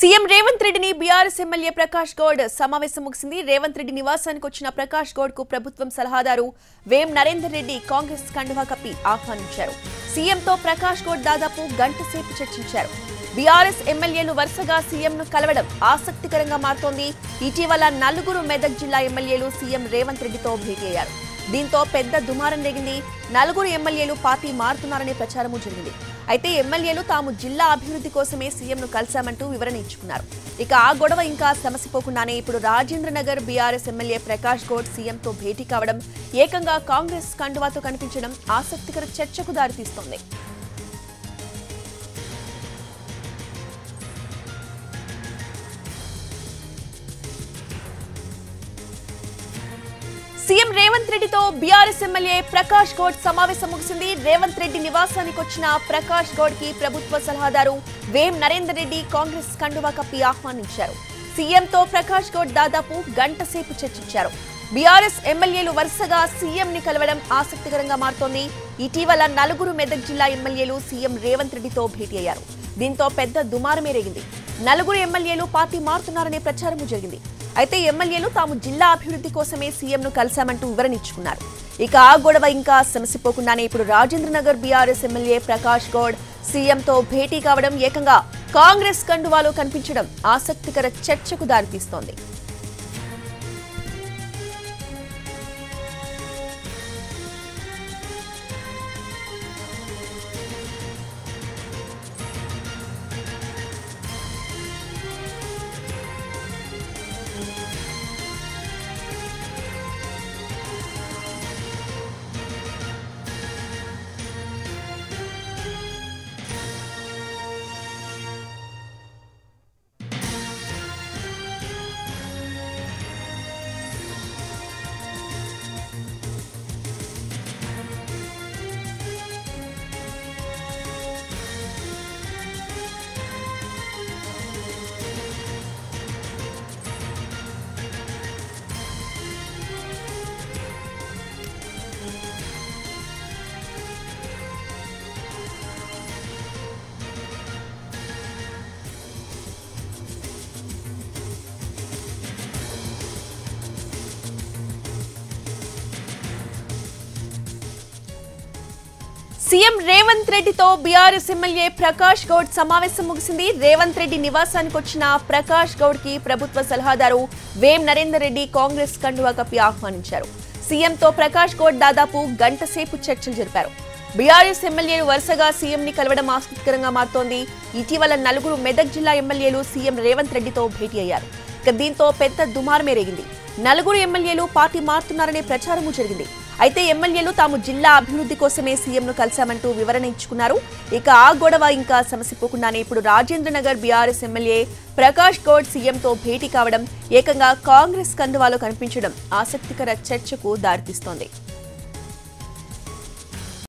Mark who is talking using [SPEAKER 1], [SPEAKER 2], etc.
[SPEAKER 1] CM Revanth రెడ్డిని BRS MLA Prakash Goud సమావేశం ముగిసింది రేవంత్ రెడ్డి నివాసానికి వచ్చిన ప్రకాష్ గౌడ్ కు ప్రభుత్వం సలహాదారు వేం నరేందర్ రెడ్డి కాంగ్రెస్ కండువా కప్పి ఆహ్వానించారు సీఎంతో ప్రకాష్ గౌడ్ దాదాపు గంట సేపు చర్చించారు బీఆర్ఎస్ ఎమ్మెల్యేలు వరుసగా సీఎంను కలవడం ఆసక్తికరంగా మారుతోంది ఇటీవల నలుగురు మెదక్ జిల్లా ఎమ్మెల్యేలు సీఎం రేవంత్ రెడ్డితో భేటీ అయ్యారు దీంతో పెద్ద దుమారం రేగింది నలుగురు ఎమ్మెల్యేలు పార్టీ మారుతున్నారనే ప్రచారము జరిగింది అయితే ఎమ్మెల్యేలు తాము జిల్లా అభివృద్ధి కోసమే సీఎంను కలిశామంటూ వివరణ ఇచ్చుకున్నారు ఇక ఆ గొడవ ఇంకా సమసిపోకుండానే ఇప్పుడు రాజేంద్రనగర్ బీఆర్ఎస్ ఎమ్మెల్యే ప్రకాష్ గౌడ్ సీఎంతో భేటీ కావడం ఏకంగా కాంగ్రెస్ కండువాతో కనిపించడం ఆసక్తికర చర్చకు దారితీస్తోంది సీఎం రేవంత్ రెడ్డితో బీఆర్ఎస్ ఎమ్మెల్యే ప్రకాష్ గౌడ్ సమావేశం ముగిసింది రేవంత్ రెడ్డి నివాసానికి వచ్చిన ప్రకాష్ గౌడ్ కి ప్రభుత్వ సలహాదారు వేం నరేందర్ రెడ్డి కాంగ్రెస్ కండువా కప్పి ఆహ్వానించారు సీఎంతో ప్రకాష్ గౌడ్ దాదాపు గంట సేపు చర్చించారు బీఆర్ఎస్ ఎమ్మెల్యేలు వరుసగా సీఎం ని కలవడం ఆసక్తికరంగా మారుతోంది ఇటీవల నలుగురు మెదక్ జిల్లా ఎమ్మెల్యేలు సీఎం రేవంత్ రెడ్డితో భేటీ అయ్యారు దీంతో పెద్ద దుమారమే రేగింది నలుగురు ఎమ్మెల్యేలు పార్టీ మారుతున్నారనే ప్రచారము జరిగింది అయితే ఎమ్మెల్యేలు తాము జిల్లా అభివృద్ధి కోసమే సీఎంను కలిశామంటూ వివరణ ఇచ్చుకున్నారు ఇక ఆ గొడవ ఇంకా సమసిపోకుండానే ఇప్పుడు రాజేంద్రనగర్ బీఆర్ఎస్ ఎమ్మెల్యే ప్రకాష్ గౌడ్ సీఎంతో భేటీ కావడం ఏకంగా కాంగ్రెస్ కండువాలో కనిపించడం ఆసక్తికర చర్చకు దారితీస్తోంది సీఎం రేవంత్ రెడ్డితో బీఆర్ఎస్ ఎమ్మెల్యే ప్రకాష్ గౌడ్ సమావేశం ముగిసింది రేవంత్ రెడ్డి నివాసానికి వచ్చిన ప్రకాష్ గౌడ్ కి ప్రభుత్వ సలహాదారు వేం నరేందర్ రెడ్డి కాంగ్రెస్ కండువా కప్పి ఆహ్వానించారు సీఎంతో ప్రకాష్ గౌడ్ దాదాపు గంట సేపు చర్చలు జరిపారు బీఆర్ఎస్ ఎమ్మెల్యేలు వరుసగా సీఎం ని కలవడం ఆసక్తికరంగా మారుతోంది ఇటీవల నలుగురు మెదక్ జిల్లా ఎమ్మెల్యేలు సీఎం రేవంత్ రెడ్డితో భేటీ అయ్యారు ఇక దీంతో పెద్ద దుమారమే రేగింది నలుగురు ఎమ్మెల్యేలు పార్టీ మారుతున్నారనే ప్రచారము జరిగింది అయితే ఎమ్మెల్యేలు తాము జిల్లా అభివృద్ధి కోసమే సీఎంను కలిశామంటూ వివరణ ఇచ్చుకున్నారు ఇక ఆ గొడవ ఇంకా సమసిపోకుండానే ఇప్పుడు రాజేంద్రనగర్ బీఆర్ఎస్ ఎమ్మెల్యే ప్రకాష్ గౌడ్ సీఎంతో భేటీ కావడం ఏకంగా కాంగ్రెస్ కండువాలో కనిపించడం ఆసక్తికర చర్చకు దారితీస్తోంది